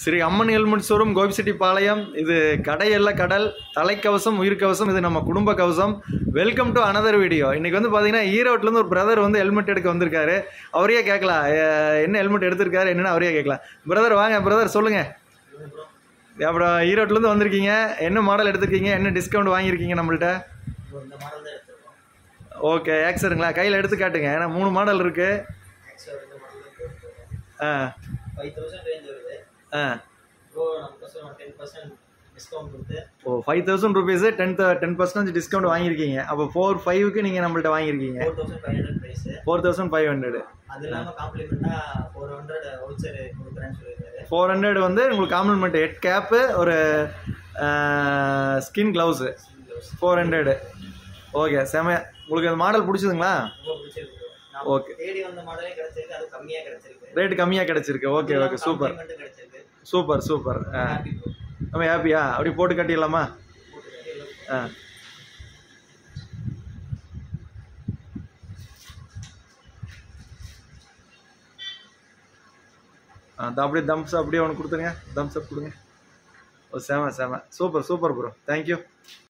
Sri Amman helmet showroom Gobichettipalayam இது கடை எல்ல கடல் தலைக்கவசம் உயிர்க்கவசம் இது நம்ம குடும்ப கவசம் வெல்கம் டு அனதர் வீடியோ இன்னைக்கு வந்து பார்த்தீங்கன்னா ஈரோட்லேருந்து ஒரு பிரதர் வந்து ஹெல்மெட் எடுக்க வந்திருக்காரு அவரையே கேட்கலாம் அஹ் என்ன ஹெல்மெட் எடுத்திருக்காரு என்னன்னு அவரையே கேட்கலாம் பிரதர் வாங்க பிரதர் சொல்லுங்க அப்புறம் ஈரோட்லேருந்து வந்திருக்கீங்க என்ன மாடல் எடுத்திருக்கீங்க என்ன டிஸ்கவுண்ட் வாங்கியிருக்கீங்க நம்மள்ட்ட இந்த மாடல் தான் எடுத்துருக்கோம் ஓகே ஆக்சருங்களா கையில் எடுத்து காட்டுங்க ஏன்னா மூணு மாடல் இருக்கு ஆக்சுவலாக இந்த மாடல் தான் எடுத்துருக்கோம் ஆ ஃபைவ் தௌசண்ட் ரேஞ்ச் வருது ஆ ப்ரோ நமக்கு டென் பர்சன்ட் டிஸ்கவுண்ட் கொடுத்து ஓ five thousand rupees ten ten percentage discount வாங்கியிருக்கீங்க அப்போ ஃபோர் ஃபைவ்க்கு நீங்கள் நம்மள்ட்ட வாங்கியிருக்கீங்க four thousand five hundred price four thousand five hundred அது இல்லாமல் காம்ப்ளிமெண்ட்டாக ஃபோர் ஹண்ட்ரட் வவுச்சர் கொடுக்குறேன்னு சொல்லியிருக்காரு ஃபோர் ஹண்ட்ரட் வந்து உங்களுக்கு காம்ப்ளிமெண்ட் ஹெட் கேப்பு ஒரு skin gloves four hundred okay செம உங்களுக்கு அந்த மாடல் பிடிச்சதுங்களா ரொம்ப பிடிச்சிருக்கு bro. நான் Okay. தேடி வந்த மாடலே கிடைச்சிருக்கு அது கம்மியாக கிடைச்சிருக்கு ரேட் கம்மியாக கிடச்சிருக்கு ஓகே ஓகே சூப்பர் Compliment கிடைச்சிருக்கு சூப்பர் சூப்பர் ஆ ஹாப்பி ப்ரோ நம்ம ஹாப்பியா அப்படி போட்டு கட்டிடலாமா ஆ ஆ இந்த அப்படியே தம்ஸ் அப்படியே ஒன்று கொடுத்துருங்க தம்ஸ் அப் கொடுங்க ஓ செம செம சூப்பர் சூப்பர் ப்ரோ தேங்க்யூ